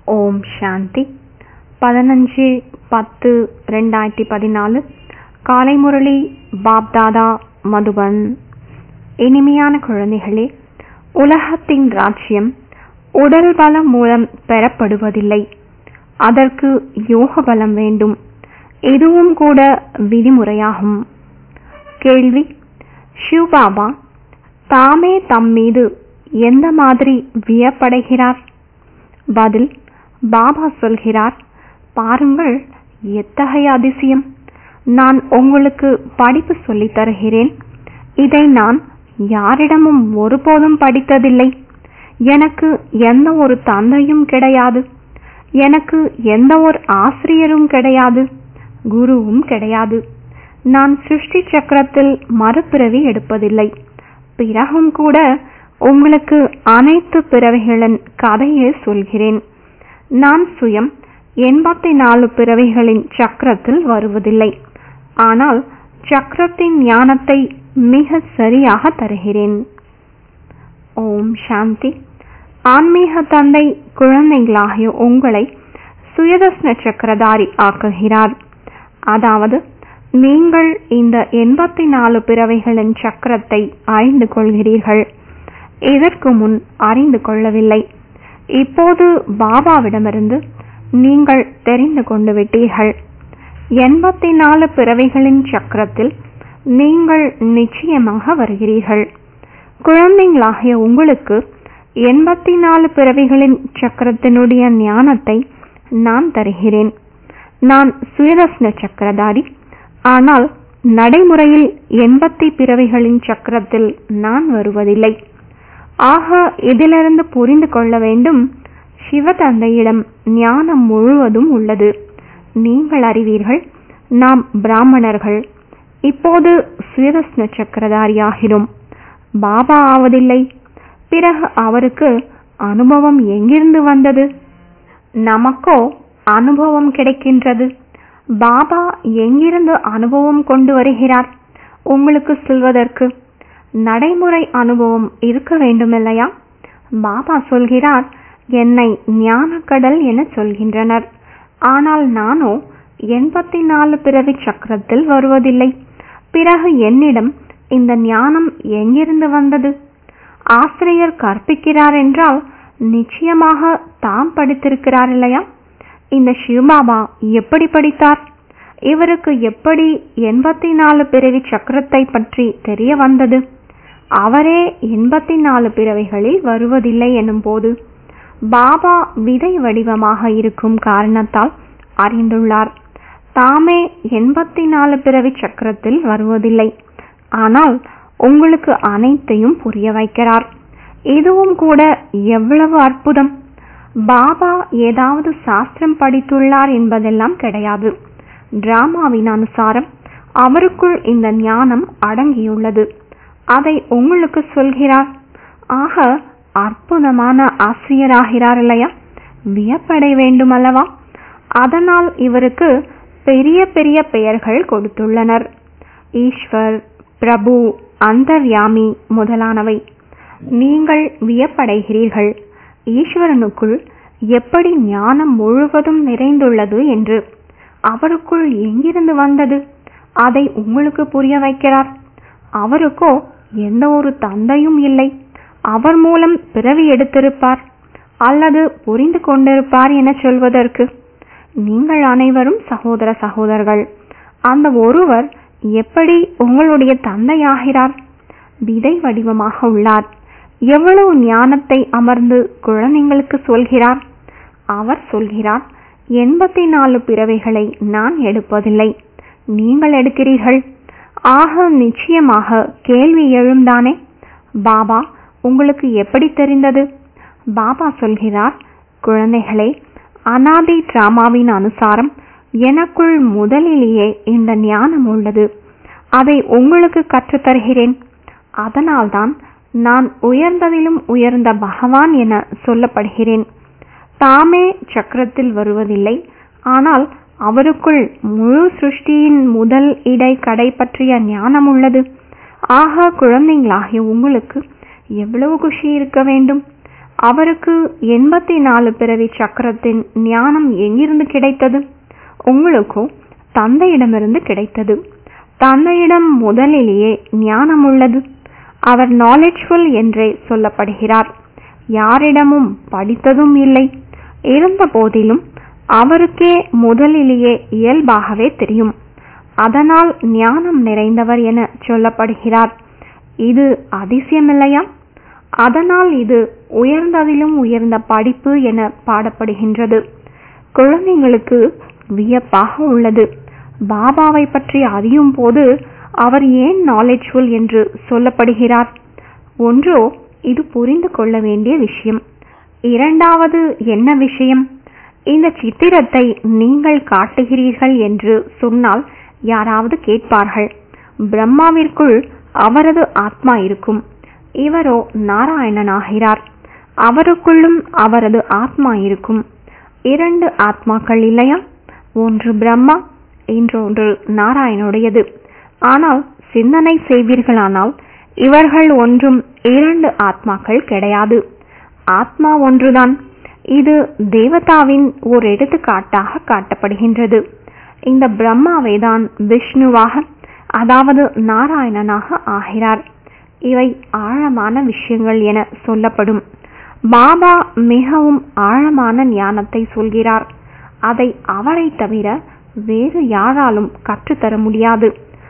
ஓம் சாந்தி பதினஞ்சு பத்து ரெண்டாயிரத்தி பதினாலு காலை முரளி பாப்தாதா மதுபன் இனிமையான குழந்தைகளே உலகத்தின் ராஜ்யம் உடல் பலம் மூலம் பெறப்படுவதில்லை அதற்கு யோக பலம் வேண்டும் இதுவும் கூட விதிமுறையாகும் கேள்வி சிவபாபா தாமே தம் மீது எந்த மாதிரி வியப்படைகிறார் பதில் பாபா சொல்கிறார் பாருங்கள் எத்தகைய அதிசயம் நான் உங்களுக்கு படிப்பு சொல்லித் தருகிறேன் இதை நான் யாரிடமும் ஒருபோதும் படித்ததில்லை எனக்கு எந்த ஒரு தந்தையும் கிடையாது எனக்கு எந்த ஒரு ஆசிரியரும் கிடையாது குருவும் கிடையாது நான் சிருஷ்டி சக்கரத்தில் மறுபிறவி எடுப்பதில்லை பிறகும் கூட உங்களுக்கு அனைத்து பிறவிகளின் கதையை சொல்கிறேன் நான் சுயம் எண்பத்தி நாலு பிறவிகளின் சக்கரத்தில் வருவதில்லை ஆனால் சக்கரத்தின் ஞானத்தை மிக சரியாக தருகிறேன் ஓம் சாந்தி ஆன்மீக தந்தை குழந்தைகளாகிய உங்களை சுயதஸ்ன சக்கரதாரி ஆக்குகிறார் அதாவது நீங்கள் இந்த எண்பத்தி நாலு பிறவைகளின் சக்கரத்தை அறிந்து கொள்கிறீர்கள் இதற்கு முன் அறிந்து கொள்ளவில்லை இப்போது பாபாவிடமிருந்து நீங்கள் தெரிந்து கொண்டு விட்டீர்கள் எண்பத்தி நாலு பிறவைகளின் சக்கரத்தில் நீங்கள் நிச்சயமாக வருகிறீர்கள் குழந்தைங்களாகிய உங்களுக்கு எண்பத்தி நாலு பிறவிகளின் சக்கரத்தினுடைய ஞானத்தை நான் தருகிறேன் நான் சுயதஸ்ன சக்கரதாரி ஆனால் நடைமுறையில் எண்பத்தி பிறவிகளின் சக்கரத்தில் நான் வருவதில்லை ஆக இதிலிருந்து புரிந்து கொள்ள வேண்டும் சிவதந்தையிடம் ஞானம் முழுவதும் உள்ளது நீங்கள் அறிவீர்கள் நாம் பிராமணர்கள் இப்போது சுயதஸ்ன சக்கரதாரியாகிறோம் பாபா ஆவதில்லை பிறகு அவருக்கு அனுபவம் எங்கிருந்து வந்தது நமக்கோ அனுபவம் கிடைக்கின்றது பாபா எங்கிருந்து அனுபவம் கொண்டு வருகிறார் உங்களுக்கு சொல்வதற்கு நடைமுறை அனுபவம் இருக்க வேண்டுமில்லையா பாபா சொல்கிறார் என்னை ஞானக்கடல் என சொல்கின்றனர் ஆனால் நானோ எண்பத்தி நாலு பிறவி சக்கரத்தில் வருவதில்லை பிறகு என்னிடம் இந்த ஞானம் எங்கிருந்து வந்தது ஆசிரியர் கற்பிக்கிறார் என்றால் நிச்சயமாக தாம் படித்திருக்கிறார் இல்லையா இந்த சிவபாபா எப்படி படித்தார் இவருக்கு எப்படி எண்பத்தி நாலு பிறவி சக்கரத்தை பற்றி தெரிய வந்தது அவரே எண்பத்தி நாலு பிறவைகளில் வருவதில்லை எனும் போது பாபா விதை வடிவமாக இருக்கும் காரணத்தால் அறிந்துள்ளார் தாமே எண்பத்தி நாலு பிறவி சக்கரத்தில் வருவதில்லை ஆனால் உங்களுக்கு அனைத்தையும் புரிய வைக்கிறார் இதுவும் கூட எவ்வளவு அற்புதம் பாபா ஏதாவது சாஸ்திரம் படித்துள்ளார் என்பதெல்லாம் கிடையாது டிராமாவின் அனுசாரம் அவருக்குள் இந்த ஞானம் அடங்கியுள்ளது அதை உங்களுக்கு சொல்கிறார் ஆக அற்புதமான ஆசிரியராகிறார் இல்லையா வியப்படை வேண்டும் அல்லவா அதனால் இவருக்கு பெரிய பெரிய பெயர்கள் கொடுத்துள்ளனர் ஈஸ்வர் பிரபு அந்தர்யாமி முதலானவை நீங்கள் வியப்படைகிறீர்கள் ஈஸ்வரனுக்குள் எப்படி ஞானம் முழுவதும் நிறைந்துள்ளது என்று அவருக்குள் எங்கிருந்து வந்தது அதை உங்களுக்கு புரிய வைக்கிறார் அவருக்கோ எந்த ஒரு தந்தையும் இல்லை அவர் மூலம் பிறவி எடுத்திருப்பார் அல்லது புரிந்து கொண்டிருப்பார் என சொல்வதற்கு நீங்கள் அனைவரும் சகோதர சகோதரர்கள் அந்த ஒருவர் எப்படி உங்களுடைய தந்தையாகிறார் விதை வடிவமாக உள்ளார் எவ்வளவு ஞானத்தை அமர்ந்து குழந்தைங்களுக்கு சொல்கிறார் அவர் சொல்கிறார் எண்பத்தி நாலு பிறவைகளை நான் எடுப்பதில்லை நீங்கள் எடுக்கிறீர்கள் ஆக நிச்சயமாக கேள்வி எழும்தானே பாபா உங்களுக்கு எப்படி தெரிந்தது பாபா சொல்கிறார் குழந்தைகளே அனாதி டிராமாவின் அனுசாரம் எனக்குள் முதலிலேயே இந்த ஞானம் உள்ளது அதை உங்களுக்கு கற்றுத்தருகிறேன் அதனால்தான் நான் உயர்ந்ததிலும் உயர்ந்த பகவான் என சொல்லப்படுகிறேன் தாமே சக்கரத்தில் வருவதில்லை ஆனால் அவருக்குள் முழு சிருஷ்டியின் முதல் இடை கடை பற்றிய ஞானம் உள்ளது ஆக குழந்தைங்களாகிய உங்களுக்கு எவ்வளவு குஷி இருக்க வேண்டும் அவருக்கு எண்பத்தி நாலு பிறவி சக்கரத்தின் ஞானம் எங்கிருந்து கிடைத்தது உங்களுக்கோ தந்தையிடமிருந்து கிடைத்தது தந்தையிடம் முதலிலேயே ஞானம் உள்ளது அவர் நாலேஜ்ஃபுல் என்றே சொல்லப்படுகிறார் யாரிடமும் படித்ததும் இல்லை இருந்த போதிலும் அவருக்கே முதலிலேயே இயல்பாகவே தெரியும் அதனால் ஞானம் நிறைந்தவர் என சொல்லப்படுகிறார் இது அதிசயமில்லையா அதனால் இது உயர்ந்ததிலும் உயர்ந்த படிப்பு என பாடப்படுகின்றது குழந்தைங்களுக்கு வியப்பாக உள்ளது பாபாவை பற்றி அறியும் போது அவர் ஏன் நாலேஜ்ஃபுல் என்று சொல்லப்படுகிறார் ஒன்றோ இது புரிந்து கொள்ள வேண்டிய விஷயம் இரண்டாவது என்ன விஷயம் இந்த சித்திரத்தை நீங்கள் காட்டுகிறீர்கள் என்று சொன்னால் யாராவது கேட்பார்கள் பிரம்மாவிற்குள் அவரது ஆத்மா இருக்கும் இவரோ நாராயணனாகிறார் அவருக்குள்ளும் அவரது ஆத்மா இருக்கும் இரண்டு ஆத்மாக்கள் இல்லையா ஒன்று பிரம்மா இன்னொன்று நாராயணுடையது ஆனால் சிந்தனை செய்வீர்களானால் இவர்கள் ஒன்றும் இரண்டு ஆத்மாக்கள் கிடையாது ஆத்மா ஒன்றுதான் இது தேவதாவின் ஒரு எடுத்துக்காட்டாக காட்டப்படுகின்றது இந்த பிரம்மாவை தான் விஷ்ணுவாக அதாவது நாராயணனாக ஆகிறார் இவை ஆழமான விஷயங்கள் என சொல்லப்படும் பாபா மிகவும் ஆழமான ஞானத்தை சொல்கிறார் அதை அவரை தவிர வேறு யாராலும் கற்றுத்தர முடியாது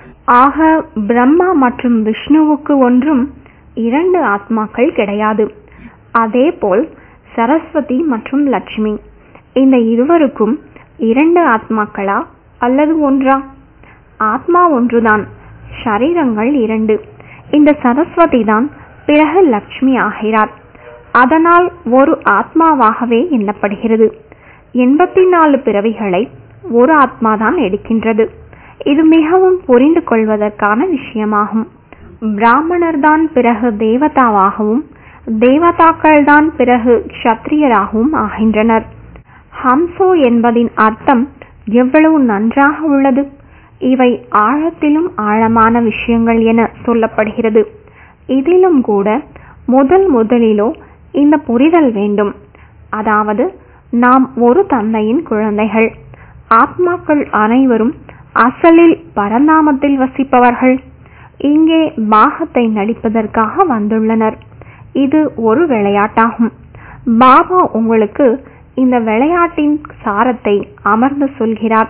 ஆக பிரம்மா மற்றும் விஷ்ணுவுக்கு ஒன்றும் இரண்டு ஆத்மாக்கள் கிடையாது அதேபோல் சரஸ்வதி மற்றும் லட்சுமி இந்த இருவருக்கும் இரண்டு ஆத்மாக்களா அல்லது ஒன்றா ஆத்மா ஒன்றுதான் ஷரீரங்கள் இரண்டு இந்த சரஸ்வதி தான் பிறகு லட்சுமி ஆகிறார் அதனால் ஒரு ஆத்மாவாகவே எண்ணப்படுகிறது எண்பத்தி நாலு பிறவிகளை ஒரு ஆத்மாதான் எடுக்கின்றது இது மிகவும் புரிந்து கொள்வதற்கான விஷயமாகும் பிராமணர் தான் பிறகு தேவதாவாகவும் தேவதாக்கள் தான் பிறகு க்ஷத்ரியராகவும் ஆகின்றனர் ஹம்சோ என்பதின் அர்த்தம் எவ்வளவு நன்றாக உள்ளது இவை ஆழத்திலும் ஆழமான விஷயங்கள் என சொல்லப்படுகிறது இதிலும் கூட முதல் முதலிலோ இந்த புரிதல் வேண்டும் அதாவது நாம் ஒரு தந்தையின் குழந்தைகள் ஆத்மாக்கள் அனைவரும் அசலில் பரந்தாமத்தில் வசிப்பவர்கள் இங்கே பாகத்தை நடிப்பதற்காக வந்துள்ளனர் இது ஒரு விளையாட்டாகும் பாபா உங்களுக்கு இந்த விளையாட்டின் சாரத்தை அமர்ந்து சொல்கிறார்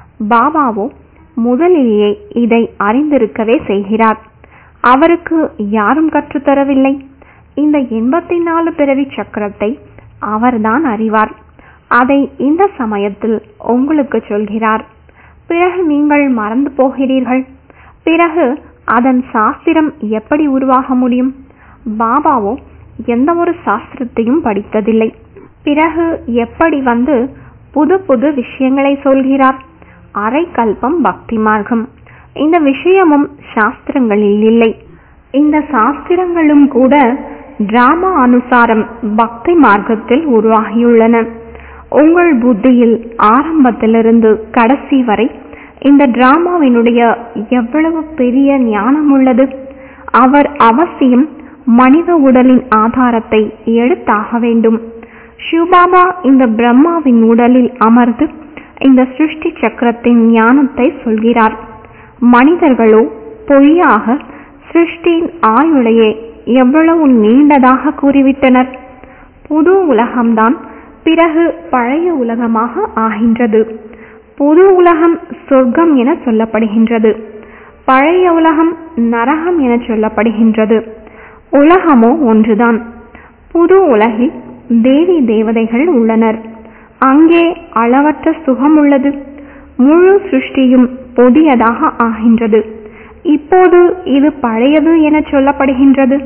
பாபாவோ முதலிலேயே இதை அறிந்திருக்கவே செய்கிறார் அவருக்கு யாரும் கற்றுத்தரவில்லை இந்த எண்பத்தி நாலு பிறவி சக்கரத்தை அவர்தான் அறிவார் அதை இந்த சமயத்தில் உங்களுக்கு சொல்கிறார் பிறகு நீங்கள் மறந்து போகிறீர்கள் பிறகு அதன் சாஸ்திரம் எப்படி உருவாக முடியும் பாபாவோ எந்த ஒரு சாஸ்திரத்தையும் படித்ததில்லை பிறகு எப்படி வந்து புது புது விஷயங்களை சொல்கிறார் அரை கல்பம் பக்தி மார்க்கம் இந்த விஷயமும் சாஸ்திரங்களில் இல்லை இந்த சாஸ்திரங்களும் கூட டிராமா அனுசாரம் பக்தி மார்க்கத்தில் உருவாகியுள்ளன உங்கள் புத்தியில் ஆரம்பத்திலிருந்து கடைசி வரை இந்த டிராமாவினுடைய எவ்வளவு பெரிய ஞானம் உள்ளது அவர் அவசியம் மனித உடலின் ஆதாரத்தை எடுத்தாக வேண்டும் சிவபாபா இந்த பிரம்மாவின் உடலில் அமர்ந்து இந்த சிருஷ்டி சக்கரத்தின் ஞானத்தை சொல்கிறார் மனிதர்களோ பொய்யாக சிருஷ்டியின் ஆயுளையே எவ்வளவு நீண்டதாக கூறிவிட்டனர் புது உலகம்தான் பிறகு பழைய உலகமாக ஆகின்றது புது உலகம் சொர்க்கம் என சொல்லப்படுகின்றது பழைய உலகம் நரகம் என சொல்லப்படுகின்றது உலகமோ ஒன்றுதான் புது உலகில் தேவி தேவதைகள் உள்ளனர் அங்கே அளவற்ற சுகம் உள்ளது முழு சிருஷ்டியும் புதியதாக ஆகின்றது இப்போது இது பழையது என சொல்லப்படுகின்றது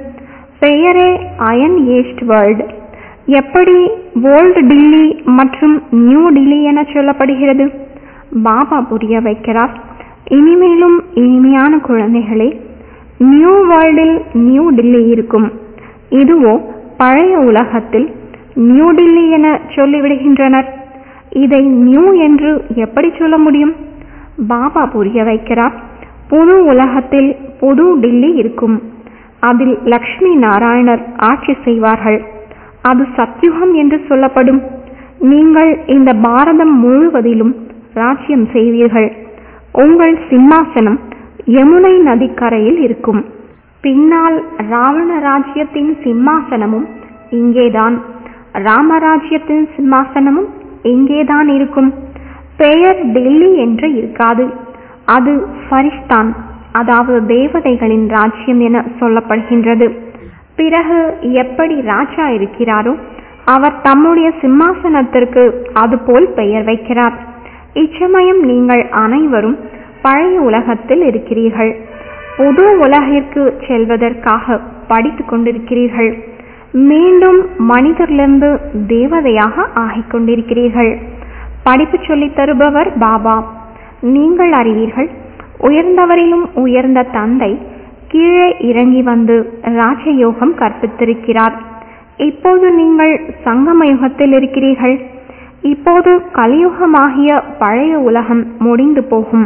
பெயரே அயன் ஏஸ்ட் வேர்ல்ட் எப்படி ஓல்டு டில்லி மற்றும் நியூ டில்லி என சொல்லப்படுகிறது பாபா புரிய வைக்கிறார் இனிமேலும் இனிமையான குழந்தைகளே நியூ வேர்ல்டில் நியூ டில்லி இருக்கும் இதுவோ பழைய உலகத்தில் நியூ டில்லி என சொல்லிவிடுகின்றனர் இதை நியூ என்று எப்படி சொல்ல முடியும் பாபா புரிய வைக்கிறார் புது உலகத்தில் புது டில்லி இருக்கும் அதில் லக்ஷ்மி நாராயணர் ஆட்சி செய்வார்கள் அது சத்யுகம் என்று சொல்லப்படும் நீங்கள் இந்த பாரதம் முழுவதிலும் ராஜ்யம் செய்வீர்கள் உங்கள் சிம்மாசனம் யமுனை நதிக்கரையில் இருக்கும் பின்னால் ராவண ராஜ்யத்தின் சிம்மாசனமும் இங்கேதான் ராமராஜ்யத்தின் சிம்மாசனமும் இங்கேதான் இருக்கும் பெயர் டெல்லி என்று இருக்காது அது ஃபரிஸ்தான் அதாவது தேவதைகளின் ராஜ்யம் என சொல்லப்படுகின்றது பிறகு எப்படி ராஜா இருக்கிறாரோ அவர் தம்முடைய சிம்மாசனத்திற்கு அதுபோல் பெயர் வைக்கிறார் இச்சமயம் நீங்கள் அனைவரும் பழைய உலகத்தில் இருக்கிறீர்கள் புது உலகிற்கு செல்வதற்காக படித்துக் கொண்டிருக்கிறீர்கள் மீண்டும் மனிதரிலிருந்து தேவதையாக ஆகிக் கொண்டிருக்கிறீர்கள் படிப்பு சொல்லித் தருபவர் பாபா நீங்கள் அறிவீர்கள் உயர்ந்தவரிலும் உயர்ந்த தந்தை கீழே இறங்கி வந்து ராஜயோகம் கற்பித்திருக்கிறார் இப்போது நீங்கள் சங்கம யுகத்தில் இருக்கிறீர்கள் இப்போது கலியுகமாகிய பழைய உலகம் முடிந்து போகும்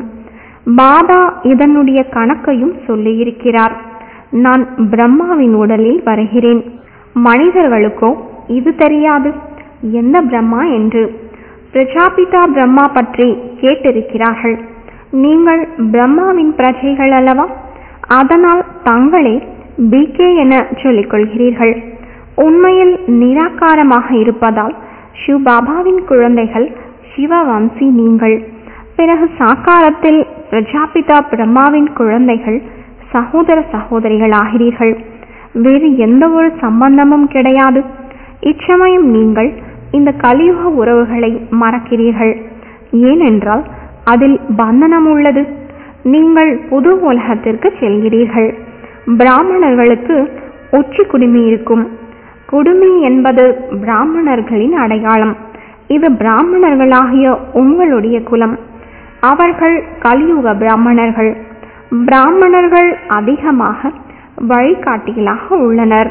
பாபா இதனுடைய கணக்கையும் சொல்லியிருக்கிறார் நான் பிரம்மாவின் உடலில் வருகிறேன் மனிதர்களுக்கோ இது தெரியாது எந்த பிரம்மா என்று பிரஜாபிதா பிரம்மா பற்றி கேட்டிருக்கிறார்கள் நீங்கள் பிரம்மாவின் பிரஜைகள் அல்லவா அதனால் தங்களே பிகே என சொல்லிக் கொள்கிறீர்கள் உண்மையில் நிராகாரமாக இருப்பதால் சிவபாபாவின் குழந்தைகள் சிவவம்சி நீங்கள் பிறகு சாக்காரத்தில் பிரஜாபிதா பிரம்மாவின் குழந்தைகள் சகோதர சகோதரிகள் ஆகிறீர்கள் வேறு எந்த ஒரு சம்பந்தமும் கிடையாது இச்சமயம் நீங்கள் இந்த கலியுக உறவுகளை மறக்கிறீர்கள் ஏனென்றால் அதில் பந்தனம் உள்ளது நீங்கள் புது உலகத்திற்கு செல்கிறீர்கள் பிராமணர்களுக்கு உச்சி குடுமி இருக்கும் குடுமி என்பது பிராமணர்களின் அடையாளம் இது பிராமணர்களாகிய உங்களுடைய குலம் அவர்கள் கலியுக பிராமணர்கள் பிராமணர்கள் அதிகமாக வழிகாட்டிகளாக உள்ளனர்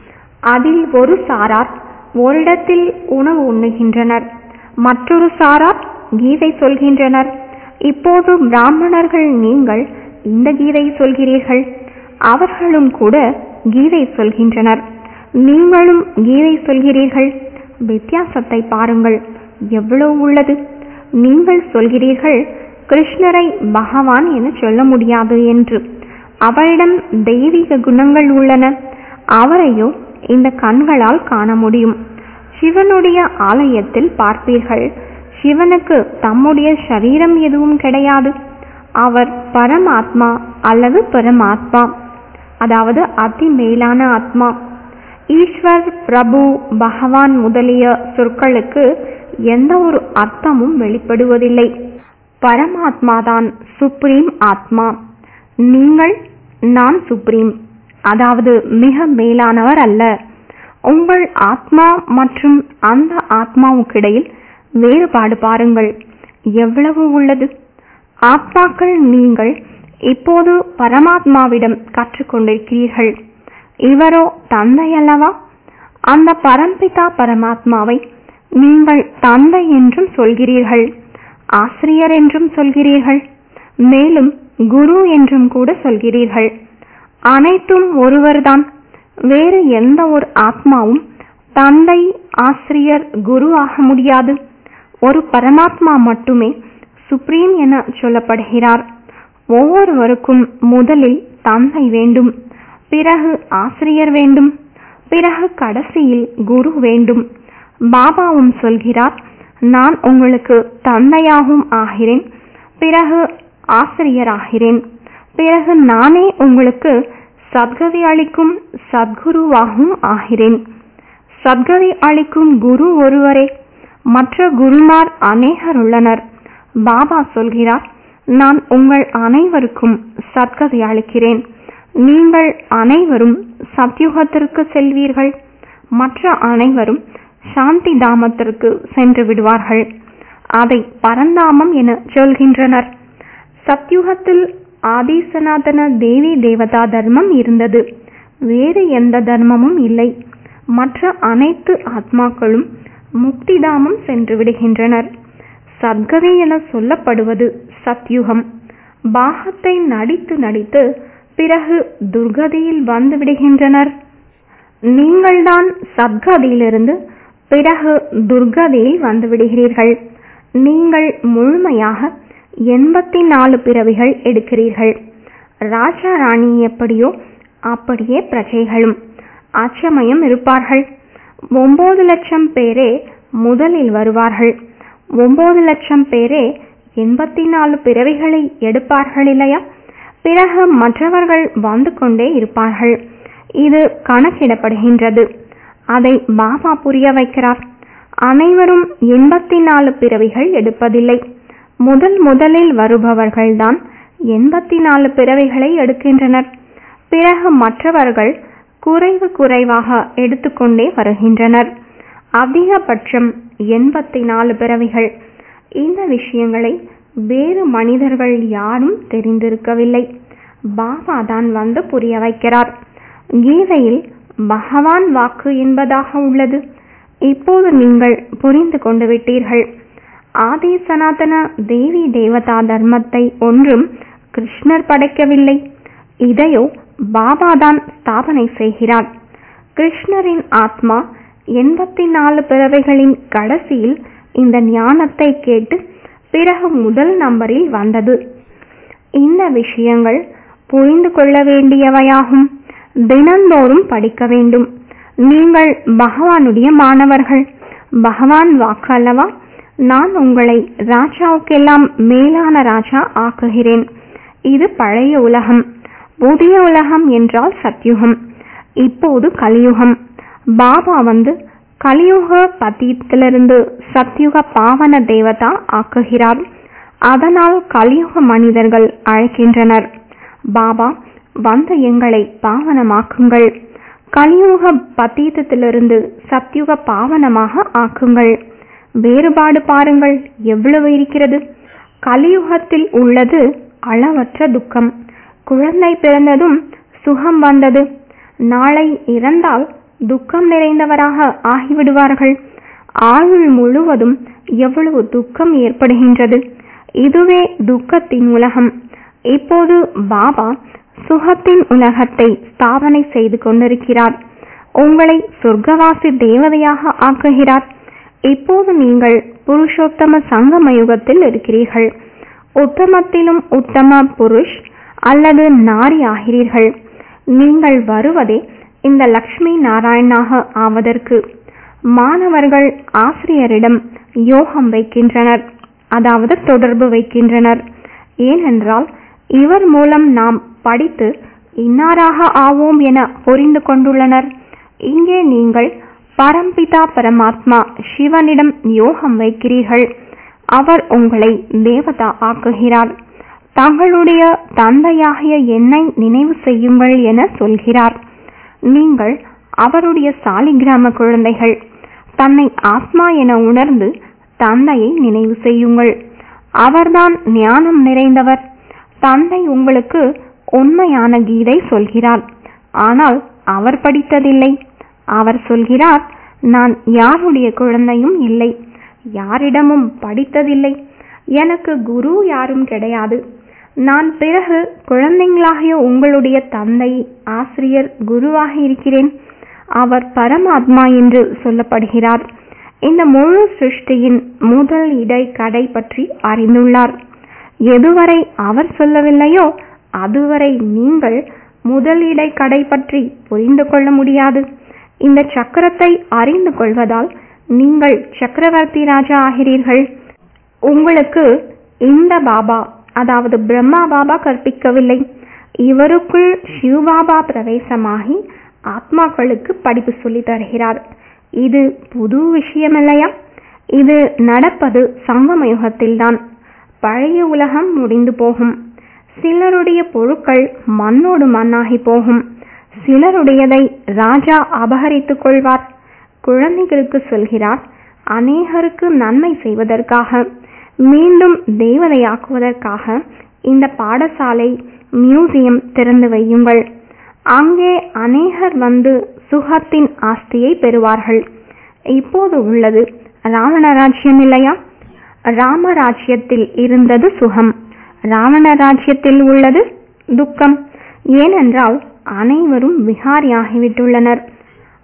அதில் ஒரு சாரார் ஓரிடத்தில் உணவு உண்ணுகின்றனர் மற்றொரு சாரார் கீதை சொல்கின்றனர் இப்போது பிராமணர்கள் நீங்கள் இந்த கீதை சொல்கிறீர்கள் அவர்களும் கூட கீதை சொல்கின்றனர் நீங்களும் கீதை சொல்கிறீர்கள் வித்தியாசத்தை பாருங்கள் எவ்வளவு உள்ளது நீங்கள் சொல்கிறீர்கள் கிருஷ்ணரை பகவான் என சொல்ல முடியாது என்று அவரிடம் தெய்வீக குணங்கள் உள்ளன அவரையோ இந்த கண்களால் காண முடியும் சிவனுடைய ஆலயத்தில் பார்ப்பீர்கள் சிவனுக்கு தம்முடைய சரீரம் எதுவும் கிடையாது அவர் பரமாத்மா அல்லது பரமாத்மா அதாவது அதி மேலான ஆத்மா ஈஸ்வர் பிரபு பகவான் முதலிய சொற்களுக்கு எந்த ஒரு அர்த்தமும் வெளிப்படுவதில்லை பரமாத்மாதான் சுப்ரீம் ஆத்மா நீங்கள் நான் சுப்ரீம் அதாவது மிக மேலானவர் அல்ல உங்கள் ஆத்மா மற்றும் அந்த ஆத்மாவுக்கிடையில் வேறுபாடு பாருங்கள் எவ்வளவு உள்ளது ஆத்மாக்கள் நீங்கள் இப்போது பரமாத்மாவிடம் கற்றுக்கொண்டிருக்கிறீர்கள் இவரோ தந்தை அல்லவா அந்த பரம்பிதா பரமாத்மாவை நீங்கள் தந்தை என்றும் சொல்கிறீர்கள் ஆசிரியர் என்றும் சொல்கிறீர்கள் மேலும் குரு என்றும் கூட சொல்கிறீர்கள் அனைத்தும் ஒருவர்தான் வேறு எந்த ஒரு ஆத்மாவும் தந்தை ஆசிரியர் குரு ஆக முடியாது ஒரு பரமாத்மா மட்டுமே சுப்ரீம் என சொல்லப்படுகிறார் ஒவ்வொருவருக்கும் முதலில் தந்தை வேண்டும் பிறகு ஆசிரியர் வேண்டும் பிறகு கடைசியில் குரு வேண்டும் பாபாவும் சொல்கிறார் நான் உங்களுக்கு தந்தையாகவும் ஆகிறேன் பிறகு ஆசிரியராகிறேன் பிறகு நானே உங்களுக்கு சத்கதி அளிக்கும் சத்குருவாகவும் ஆகிறேன் சத்கதி அளிக்கும் குரு ஒருவரே மற்ற குருமார் அநேகர் உள்ளனர் பாபா சொல்கிறார் நான் உங்கள் அனைவருக்கும் சத்கதி அளிக்கிறேன் நீங்கள் அனைவரும் சத்யுகத்திற்கு செல்வீர்கள் மற்ற அனைவரும் சாந்தி தாமத்திற்கு சென்று விடுவார்கள் அதை பரந்தாமம் என சொல்கின்றனர் சத்யுகத்தில் ஆதி சனாதன தேவி தேவதா தர்மம் இருந்தது வேறு எந்த தர்மமும் இல்லை மற்ற அனைத்து ஆத்மாக்களும் முக்திதாமம் சென்று விடுகின்றனர் சத்கதி என சொல்லப்படுவது சத்யுகம் பாகத்தை நடித்து நடித்து பிறகு துர்கதியில் வந்து விடுகின்றனர் நீங்கள்தான் சத்கதியிலிருந்து பிறகு துர்கதியில் வந்து விடுகிறீர்கள் நீங்கள் முழுமையாக எண்பத்தி நாலு பிறவிகள் எடுக்கிறீர்கள் ராஜா ராணி எப்படியோ அப்படியே பிரஜைகளும் அச்சமயம் இருப்பார்கள் ஒன்பது லட்சம் பேரே முதலில் வருவார்கள் ஒன்பது லட்சம் பேரே எண்பத்தி நாலு பிறவிகளை எடுப்பார்கள் இல்லையா பிறகு மற்றவர்கள் வந்து கொண்டே இருப்பார்கள் இது கணக்கிடப்படுகின்றது அதை பாபா புரிய வைக்கிறார் அனைவரும் எண்பத்தி நாலு பிறவிகள் எடுப்பதில்லை முதல் முதலில் வருபவர்கள்தான் எண்பத்தி நாலு பிறவிகளை எடுக்கின்றனர் பிறகு மற்றவர்கள் குறைவு குறைவாக எடுத்துக்கொண்டே வருகின்றனர் அதிகபட்சம் எண்பத்தி நாலு பிறவிகள் இந்த விஷயங்களை வேறு மனிதர்கள் யாரும் தெரிந்திருக்கவில்லை பாபா தான் வந்து புரிய வைக்கிறார் கீதையில் பகவான் வாக்கு என்பதாக உள்ளது இப்போது நீங்கள் புரிந்து கொண்டு விட்டீர்கள் ஆதி சனாதன தேவி தேவதா தர்மத்தை ஒன்றும் கிருஷ்ணர் படைக்கவில்லை இதையோ பாபாதான் ஸ்தாபனை செய்கிறார் கிருஷ்ணரின் ஆத்மா எண்பத்தி நாலு பிறவைகளின் கடைசியில் இந்த ஞானத்தை கேட்டு பிறகு முதல் நம்பரில் வந்தது இந்த விஷயங்கள் புரிந்து கொள்ள வேண்டியவையாகும் தினந்தோறும் படிக்க வேண்டும் நீங்கள் பகவானுடைய மாணவர்கள் பகவான் வாக்கு அல்லவா நான் உங்களை ராஜாவுக்கெல்லாம் மேலான ராஜா ஆக்குகிறேன் இது பழைய உலகம் புதிய உலகம் என்றால் சத்யுகம் இப்போது கலியுகம் பாபா வந்து கலியுக பதீத்திலிருந்து சத்யுக பாவன தேவதா ஆக்குகிறார் அதனால் கலியுக மனிதர்கள் அழைக்கின்றனர் பாபா வந்த எங்களை பாவனமாக்குங்கள் கலியுக பத்தீதத்திலிருந்து சத்யுக பாவனமாக ஆக்குங்கள் வேறுபாடு பாருங்கள் எவ்வளவு இருக்கிறது கலியுகத்தில் உள்ளது அளவற்ற துக்கம் குழந்தை பிறந்ததும் சுகம் வந்தது நாளை இறந்தால் துக்கம் நிறைந்தவராக ஆகிவிடுவார்கள் ஆயுள் முழுவதும் எவ்வளவு துக்கம் ஏற்படுகின்றது இதுவே துக்கத்தின் உலகம் இப்போது பாபா சுகத்தின் உலகத்தை ஸ்தாபனை செய்து கொண்டிருக்கிறார் உங்களை சொர்க்கவாசி தேவதையாக ஆக்குகிறார் இப்போது நீங்கள் புருஷோத்தம சங்கம யுகத்தில் இருக்கிறீர்கள் உத்தமத்திலும் உத்தம புருஷ் அல்லது நாரி ஆகிறீர்கள் நீங்கள் வருவதே இந்த லக்ஷ்மி நாராயணாக ஆவதற்கு மாணவர்கள் ஆசிரியரிடம் யோகம் வைக்கின்றனர் அதாவது தொடர்பு வைக்கின்றனர் ஏனென்றால் இவர் மூலம் நாம் படித்து இன்னாராக ஆவோம் என புரிந்து கொண்டுள்ளனர் இங்கே நீங்கள் பரம்பிதா பரமாத்மா சிவனிடம் யோகம் வைக்கிறீர்கள் அவர் உங்களை தேவதா ஆக்குகிறார் தங்களுடைய தந்தையாகிய என்னை நினைவு செய்யுங்கள் என சொல்கிறார் நீங்கள் அவருடைய சாலிகிராம குழந்தைகள் தன்னை ஆத்மா என உணர்ந்து தந்தையை நினைவு செய்யுங்கள் அவர்தான் ஞானம் நிறைந்தவர் தந்தை உங்களுக்கு உண்மையான கீதை சொல்கிறார் ஆனால் அவர் படித்ததில்லை அவர் சொல்கிறார் நான் யாருடைய குழந்தையும் இல்லை யாரிடமும் படித்ததில்லை எனக்கு குரு யாரும் கிடையாது நான் பிறகு குழந்தைங்களாகிய உங்களுடைய தந்தை ஆசிரியர் குருவாக இருக்கிறேன் அவர் பரமாத்மா என்று சொல்லப்படுகிறார் இந்த முழு சிருஷ்டியின் முதல் இடை கடை பற்றி அறிந்துள்ளார் எதுவரை அவர் சொல்லவில்லையோ அதுவரை நீங்கள் முதல் இடை கடை பற்றி புரிந்து கொள்ள முடியாது இந்த சக்கரத்தை அறிந்து கொள்வதால் நீங்கள் சக்கரவர்த்தி ராஜா ஆகிறீர்கள் உங்களுக்கு இந்த பாபா அதாவது பிரம்மா பாபா கற்பிக்கவில்லை இவருக்குள் சிவபாபா பிரவேசமாகி ஆத்மாக்களுக்கு படிப்பு சொல்லி தருகிறார் இது புது விஷயம் இல்லையா இது நடப்பது சங்கம யுகத்தில்தான் பழைய உலகம் முடிந்து போகும் சிலருடைய பொருட்கள் மண்ணோடு மண்ணாகி போகும் சிலருடையதை ராஜா அபகரித்துக் கொள்வார் குழந்தைகளுக்கு சொல்கிறார் அநேகருக்கு நன்மை செய்வதற்காக மீண்டும் தேவதையாக்குவதற்காக இந்த பாடசாலை மியூசியம் திறந்து வையுங்கள் அங்கே அநேகர் வந்து சுகத்தின் ஆஸ்தியை பெறுவார்கள் இப்போது உள்ளது ராவண ராஜ்யம் இல்லையா ராமராஜ்யத்தில் இருந்தது சுகம் ராவண ராஜ்யத்தில் உள்ளது துக்கம் ஏனென்றால் அனைவரும் விகாரியாகிவிட்டுள்ளனர்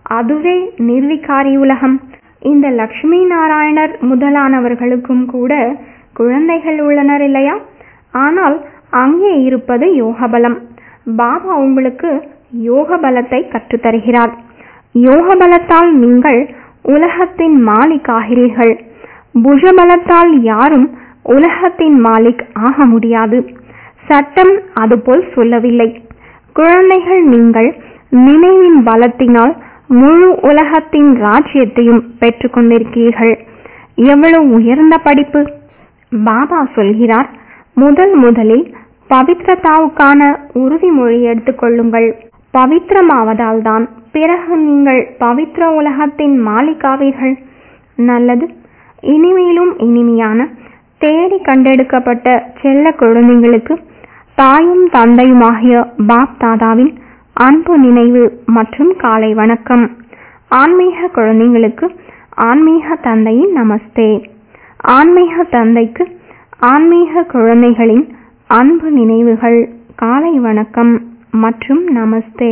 அதுவே நிர்விகாரி உலகம் இந்த லக்ஷ்மி நாராயணர் முதலானவர்களுக்கும் கூட குழந்தைகள் உள்ளனர் இல்லையா ஆனால் அங்கே இருப்பது யோக பலம் பாபா உங்களுக்கு யோக பலத்தை கற்றுத்தருகிறார் யோக பலத்தால் நீங்கள் உலகத்தின் மாலிக் ஆகிறீர்கள் புஜபலத்தால் யாரும் உலகத்தின் மாலிக் ஆக முடியாது சட்டம் அதுபோல் சொல்லவில்லை குழந்தைகள் நீங்கள் நினைவின் பலத்தினால் முழு உலகத்தின் ராஜ்யத்தையும் பெற்றுக்கொண்டிருக்கிறீர்கள் எவ்வளவு உயர்ந்த படிப்பு பாபா சொல்கிறார் முதல் முதலில் பவித்ரதாவுக்கான உறுதிமொழி எடுத்துக்கொள்ளுங்கள் பவித்திரமாவதால் தான் பிறகு நீங்கள் பவித்ர உலகத்தின் மாலிகாவீர்கள் நல்லது இனிமேலும் இனிமையான தேடி கண்டெடுக்கப்பட்ட செல்ல குழந்தைங்களுக்கு தாயும் தந்தையுமாகிய பாப் தாதாவின் அன்பு நினைவு மற்றும் காலை வணக்கம் ஆன்மீக குழந்தைங்களுக்கு ஆன்மீக தந்தையின் நமஸ்தே ஆன்மீக தந்தைக்கு ஆன்மீக குழந்தைகளின் அன்பு நினைவுகள் காலை வணக்கம் மற்றும் நமஸ்தே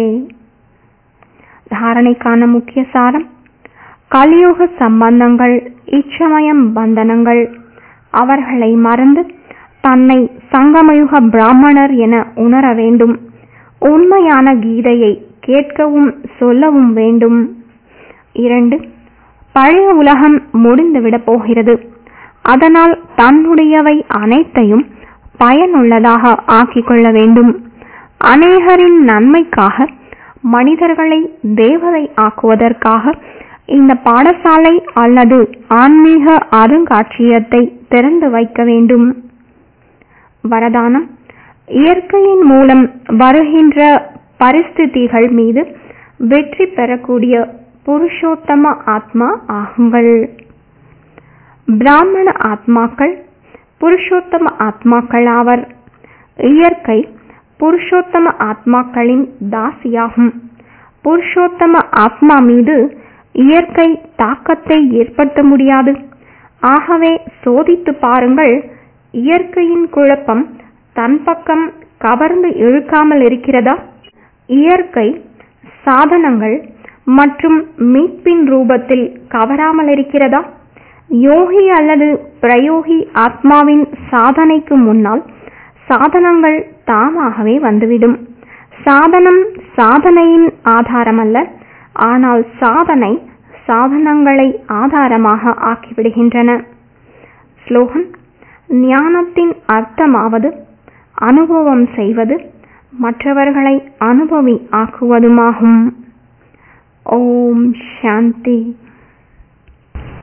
தாரணைக்கான முக்கிய சாரம் கலியுக சம்பந்தங்கள் இச்சமயம் பந்தனங்கள் அவர்களை மறந்து தன்னை சங்கமயுக பிராமணர் என உணர வேண்டும் உண்மையான கீதையை கேட்கவும் சொல்லவும் வேண்டும் இரண்டு பழைய உலகம் முடிந்துவிடப் போகிறது அதனால் தன்னுடையவை அனைத்தையும் பயனுள்ளதாக ஆக்கிக் கொள்ள வேண்டும் அநேகரின் நன்மைக்காக மனிதர்களை தேவதை ஆக்குவதற்காக இந்த பாடசாலை அல்லது ஆன்மீக அருங்காட்சியகத்தை திறந்து வைக்க வேண்டும் வரதானம் இயற்கையின் மூலம் வருகின்ற பரிஸ்திதிகள் மீது வெற்றி பெறக்கூடிய புருஷோத்தம ஆத்மா ஆகுங்கள் பிராமண ஆத்மாக்கள் புருஷோத்தம ஆத்மாக்கள் ஆவர் இயற்கை புருஷோத்தம ஆத்மாக்களின் தாசியாகும் புருஷோத்தம ஆத்மா மீது இயற்கை தாக்கத்தை ஏற்படுத்த முடியாது ஆகவே சோதித்து பாருங்கள் இயற்கையின் குழப்பம் தன் பக்கம் கவர்ந்து இழுக்காமல் இருக்கிறதா இயற்கை சாதனங்கள் மற்றும் மீட்பின் ரூபத்தில் கவராமல் இருக்கிறதா யோகி அல்லது பிரயோகி ஆத்மாவின் சாதனைக்கு முன்னால் சாதனங்கள் தாமாகவே வந்துவிடும் சாதனம் சாதனையின் ஆதாரமல்ல ஆனால் சாதனை சாதனங்களை ஆதாரமாக ஆக்கிவிடுகின்றன ஸ்லோகன் ஞானத்தின் அர்த்தமாவது அனுபவம் செய்வது மற்றவர்களை அனுபவி ஆக்குவதுமாகும் ஓம் சாந்தி